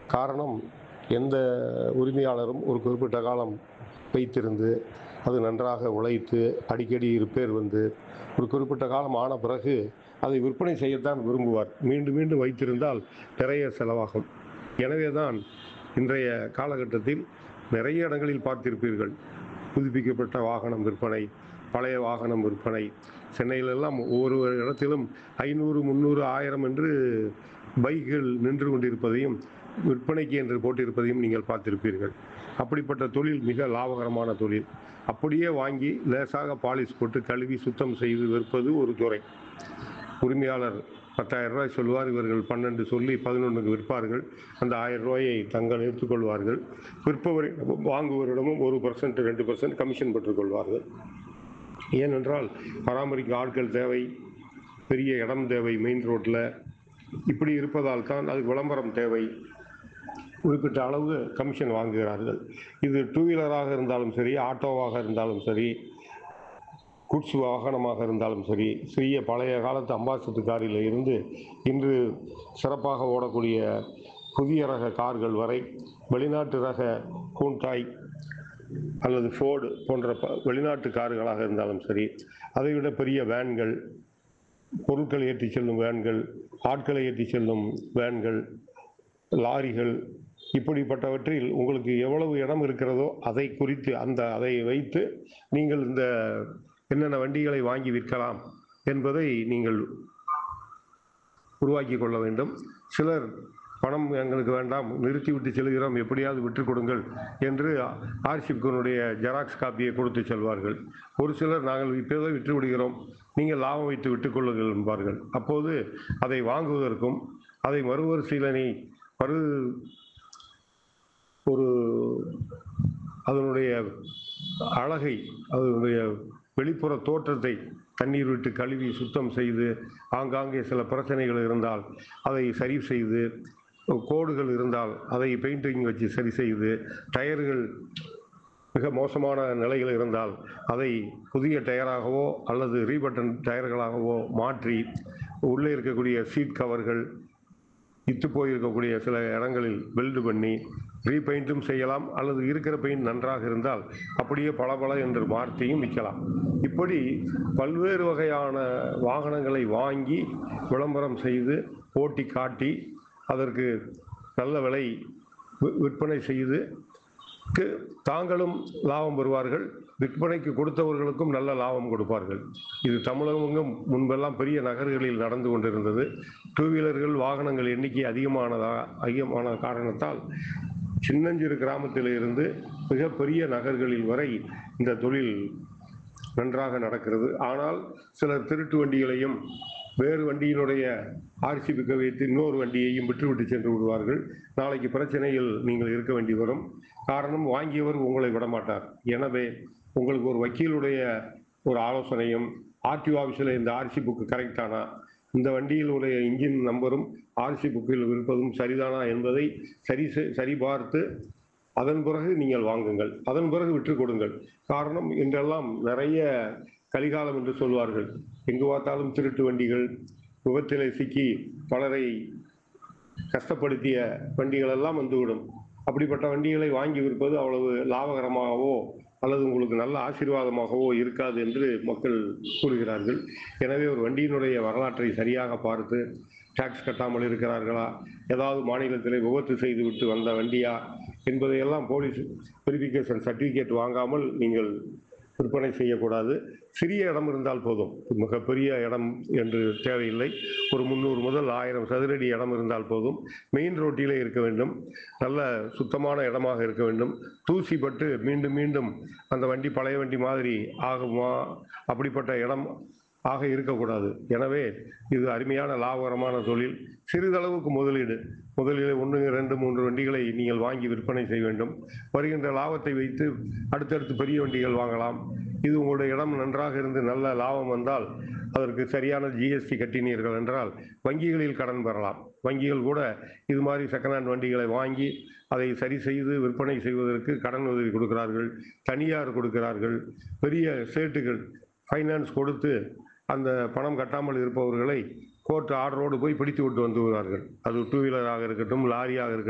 காரணம் எந்த உரிமையாளரும் ஒரு குறிப்பிட்ட காலம் வைத்திருந்து அது நன்றாக உழைத்து அடிக்கடி ரிப்பேர் வந்து ஒரு குறிப்பிட்ட காலம் ஆன பிறகு அதை விற்பனை செய்யத்தான் விரும்புவார் மீண்டும் மீண்டும் வைத்திருந்தால் நிறைய செலவாகும் எனவே தான் இன்றைய காலகட்டத்தில் நிறைய இடங்களில் பார்த்திருப்பீர்கள் புதுப்பிக்கப்பட்ட வாகனம் விற்பனை பழைய வாகனம் விற்பனை சென்னையிலெல்லாம் ஒவ்வொரு இடத்திலும் ஐநூறு முந்நூறு ஆயிரம் என்று பைக்குகள் நின்று கொண்டிருப்பதையும் விற்பனைக்கு என்று போட்டிருப்பதையும் நீங்கள் பார்த்திருப்பீர்கள் அப்படிப்பட்ட தொழில் மிக லாபகரமான தொழில் அப்படியே வாங்கி லேசாக பாலிஷ் போட்டு கழுவி சுத்தம் செய்து விற்பது ஒரு துறை உரிமையாளர் பத்தாயிரம் ரூபாய் சொல்வார் இவர்கள் பன்னெண்டு சொல்லி பதினொன்றுக்கு விற்பார்கள் அந்த ஆயிரம் ரூபாயை தங்கள் எடுத்துக்கொள்வார்கள் விற்பவரை வாங்குவரிடமும் ஒரு பர்சன்ட் ரெண்டு பர்சன்ட் கமிஷன் பெற்றுக்கொள்வார்கள் ஏனென்றால் பராமரிக்க ஆட்கள் தேவை பெரிய இடம் தேவை மெயின் ரோட்டில் இப்படி இருப்பதால் தான் அதுக்கு விளம்பரம் தேவை குறிப்பிட்ட அளவு கமிஷன் வாங்குகிறார்கள் இது டூ வீலராக இருந்தாலும் சரி ஆட்டோவாக இருந்தாலும் சரி குட்ஸ் வாகனமாக இருந்தாலும் சரி சிறிய பழைய காலத்து அம்பாசத்து காரில் இருந்து இன்று சிறப்பாக ஓடக்கூடிய புதிய ரக கார்கள் வரை வெளிநாட்டு ரக ஹூண்டாய் அல்லது ஃபோர்டு போன்ற ப- வெளிநாட்டு கார்களாக இருந்தாலும் சரி அதைவிட பெரிய வேன்கள் பொருட்களை ஏற்றி செல்லும் வேன்கள் ஆட்களை ஏற்றி செல்லும் வேன்கள் லாரிகள் இப்படிப்பட்டவற்றில் உங்களுக்கு எவ்வளவு இடம் இருக்கிறதோ அதை குறித்து அந்த அதை வைத்து நீங்கள் இந்த என்னென்ன வண்டிகளை வாங்கி விற்கலாம் என்பதை நீங்கள் உருவாக்கி கொள்ள வேண்டும் சிலர் பணம் எங்களுக்கு வேண்டாம் நிறுத்திவிட்டு செல்கிறோம் எப்படியாவது விற்றுக் கொடுங்கள் என்று ஆர்சிப்கனுடைய ஜெராக்ஸ் காப்பியை கொடுத்து செல்வார்கள் ஒரு சிலர் நாங்கள் இப்போதே விற்று விடுகிறோம் நீங்கள் லாபம் வைத்து விட்டுக் கொள்ளுங்கள் என்பார்கள் அப்போது அதை வாங்குவதற்கும் அதை மறுபரிசீலனை மறு ஒரு அதனுடைய அழகை அதனுடைய வெளிப்புற தோற்றத்தை தண்ணீர் விட்டு கழுவி சுத்தம் செய்து ஆங்காங்கே சில பிரச்சனைகள் இருந்தால் அதை சரி செய்து கோடுகள் இருந்தால் அதை பெயிண்டிங் வச்சு சரி செய்து டயர்கள் மிக மோசமான நிலையில் இருந்தால் அதை புதிய டயராகவோ அல்லது ரீபட்டன் டயர்களாகவோ மாற்றி உள்ளே இருக்கக்கூடிய சீட் கவர்கள் இத்து போயிருக்கக்கூடிய சில இடங்களில் வெல்டு பண்ணி ரீபெயிண்ட்டும் செய்யலாம் அல்லது இருக்கிற பெயிண்ட் நன்றாக இருந்தால் அப்படியே பளபள என்று மாற்றியும் விற்கலாம் இப்படி பல்வேறு வகையான வாகனங்களை வாங்கி விளம்பரம் செய்து ஓட்டி காட்டி அதற்கு நல்ல விலை வி- விற்பனை செய்து க்கு தாங்களும் லாபம் பெறுவார்கள் விற்பனைக்கு கொடுத்தவர்களுக்கும் நல்ல லாபம் கொடுப்பார்கள் இது தமிழகமெங்கும் முன்பெல்லாம் பெரிய நகர்களில் நடந்து கொண்டிருந்தது டூ வீலர்கள் வாகனங்கள் எண்ணிக்கை அதிகமானதா அதிகமான காரணத்தால் சின்னஞ்சிறு கிராமத்தில் இருந்து மிகப்பெரிய நகர்களில் வரை இந்த தொழில் நன்றாக நடக்கிறது ஆனால் சிலர் திருட்டு வண்டிகளையும் வேறு வண்டியினுடைய ஆர்சி பிக்க வைத்து இன்னொரு வண்டியையும் விட்டுவிட்டு சென்று விடுவார்கள் நாளைக்கு பிரச்சனையில் நீங்கள் இருக்க வேண்டி வரும் காரணம் வாங்கியவர் உங்களை விடமாட்டார் எனவே உங்களுக்கு ஒரு வக்கீலுடைய ஒரு ஆலோசனையும் ஆர்டிஓ ஆஃபீஸில் இந்த ஆர்சி புக்கு கரெக்டானா இந்த வண்டியில் உடைய இன்ஜின் நம்பரும் ஆர்சி புக்கில் இருப்பதும் சரிதானா என்பதை சரி செ- சரிபார்த்து அதன் பிறகு நீங்கள் வாங்குங்கள் அதன் பிறகு விற்று கொடுங்கள் காரணம் இன்றெல்லாம் நிறைய கலிகாலம் என்று சொல்வார்கள் எங்கு பார்த்தாலும் திருட்டு வண்டிகள் விபத்திலே சிக்கி பலரை கஷ்டப்படுத்திய வண்டிகள் எல்லாம் வந்துவிடும் அப்படிப்பட்ட வண்டிகளை வாங்கி விற்பது அவ்வளவு லாபகரமாகவோ அல்லது உங்களுக்கு நல்ல ஆசீர்வாதமாகவோ இருக்காது என்று மக்கள் கூறுகிறார்கள் எனவே ஒரு வண்டியினுடைய வரலாற்றை சரியாக பார்த்து டாக்ஸ் கட்டாமல் இருக்கிறார்களா ஏதாவது மாநிலத்திலே விபத்து செய்துவிட்டு வந்த வண்டியா என்பதையெல்லாம் போலீஸ் வெரிஃபிகேஷன் சர்டிஃபிகேட் வாங்காமல் நீங்கள் விற்பனை செய்யக்கூடாது சிறிய இடம் இருந்தால் போதும் மிகப்பெரிய இடம் என்று தேவையில்லை ஒரு முந்நூறு முதல் ஆயிரம் சதுரடி இடம் இருந்தால் போதும் மெயின் ரோட்டிலே இருக்க வேண்டும் நல்ல சுத்தமான இடமாக இருக்க வேண்டும் தூசி பட்டு மீண்டும் மீண்டும் அந்த வண்டி பழைய வண்டி மாதிரி ஆகுமா அப்படிப்பட்ட இடம் ஆக இருக்கக்கூடாது எனவே இது அருமையான லாபகரமான தொழில் சிறிதளவுக்கு முதலீடு முதலீடு ஒன்று ரெண்டு மூன்று வண்டிகளை நீங்கள் வாங்கி விற்பனை செய்ய வேண்டும் வருகின்ற லாபத்தை வைத்து அடுத்தடுத்து பெரிய வண்டிகள் வாங்கலாம் இது உங்களுடைய இடம் நன்றாக இருந்து நல்ல லாபம் வந்தால் அதற்கு சரியான ஜிஎஸ்டி கட்டினீர்கள் என்றால் வங்கிகளில் கடன் பெறலாம் வங்கிகள் கூட இது மாதிரி செகண்ட் ஹேண்ட் வண்டிகளை வாங்கி அதை சரி செய்து விற்பனை செய்வதற்கு கடன் உதவி கொடுக்கிறார்கள் தனியார் கொடுக்கிறார்கள் பெரிய ஸ்டேட்டுகள் ஃபைனான்ஸ் கொடுத்து அந்த பணம் கட்டாமல் இருப்பவர்களை கோர்ட் ஆர்டரோடு போய் பிடித்து விட்டு வந்து விடுவார்கள் அது டூ வீலராக இருக்கட்டும் லாரியாக இருக்கட்டும்